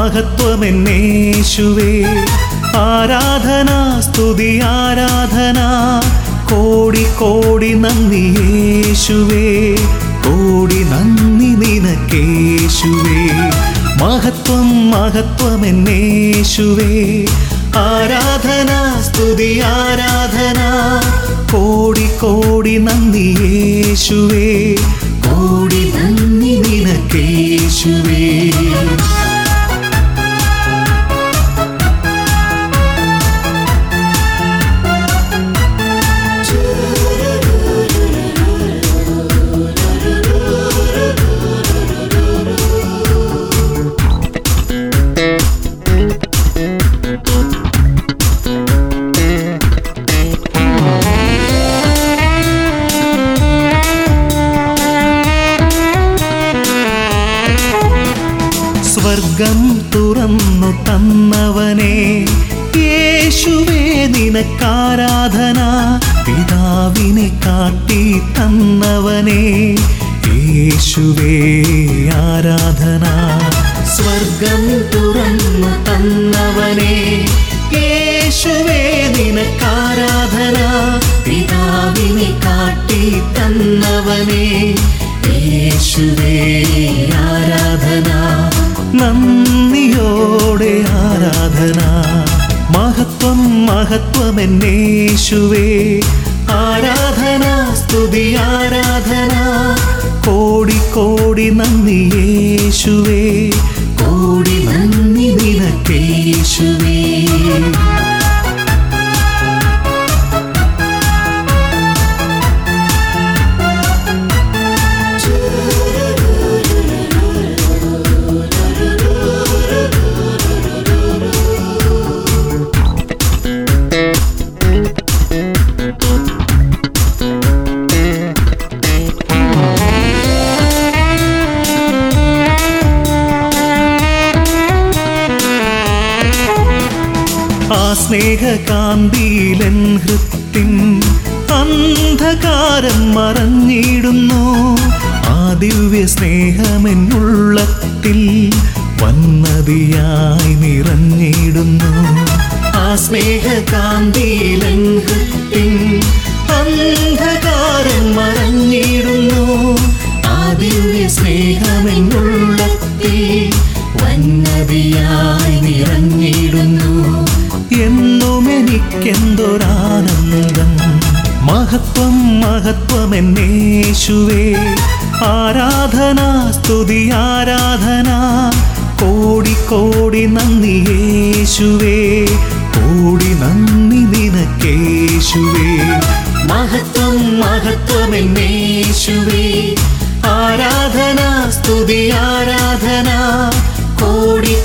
മഹത്വമെന്നേശുവേ ആരാധന സ്തുതി ആരാധന കോടി കോടി നന്ദി യേശുവേ കോടി നന്ദി നിനക്കേശുവേ മഹത്വം മഹത്വമെന്നേശുവേ ആരാധന സ്തുതി ആരാധന കോടി കോടി നന്ദി യേശുവേ കോടി നന്ദി നിനക്കേശുവേ സ്വർഗം തുറന്നു തന്നവനെ യേശുവേ നിനക്കാരാധന പിതാവിനെ കാട്ടി തന്നവനെ യേശുവേ ആരാധന സ്വർഗം തുറന്നു തന്നവനെ യേശുവേ നിനക്കാരാധന പിതാവിനെ കാട്ടി തന്നവനെ യേശുവേ ആരാധന നന്ദിയോടെ ആരാധന മഹത്വം മഹത്വമെന്നേശുവേ ആരാധന സ്തുതി ആരാധന കോടി കോടി നന്ദി യേശുവേ കോടി നന്ദി നിനക്കേശുവേ ആ സ്നേഹകാന്തിയിലൻ ഹൃത്തിൻ അന്ധകാരം മറഞ്ഞിടുന്നു ആ ദിവ്യ സ്നേഹമെന്നുള്ളത്തിൽ വന്നതിയായി നിറഞ്ഞിടുന്നു ആ സ്നേഹകാന്തിയിലൻ ഹൃത്തിൻ അന്ധകാരം മറഞ്ഞിടുന്നു ആ ദിവ്യ സ്നേഹമെന്നുള്ളത്തിൽ വന്നതിയായി നിറഞ്ഞിടുന്നു എന്നും എനിക്കെന്തൊരാനന്ദം മഹത്വം മഹത്വമെന്നേശുവേ ആരാധന സ്തുതി ആരാധന കോടി കോടി നന്ദി യേശുവേ കോടി നന്ദി നിനക്കേശുവേ മഹത്വം മഹത്വമെന്നേശുവേ ആരാധന സ്തുതി ആരാധന കോടി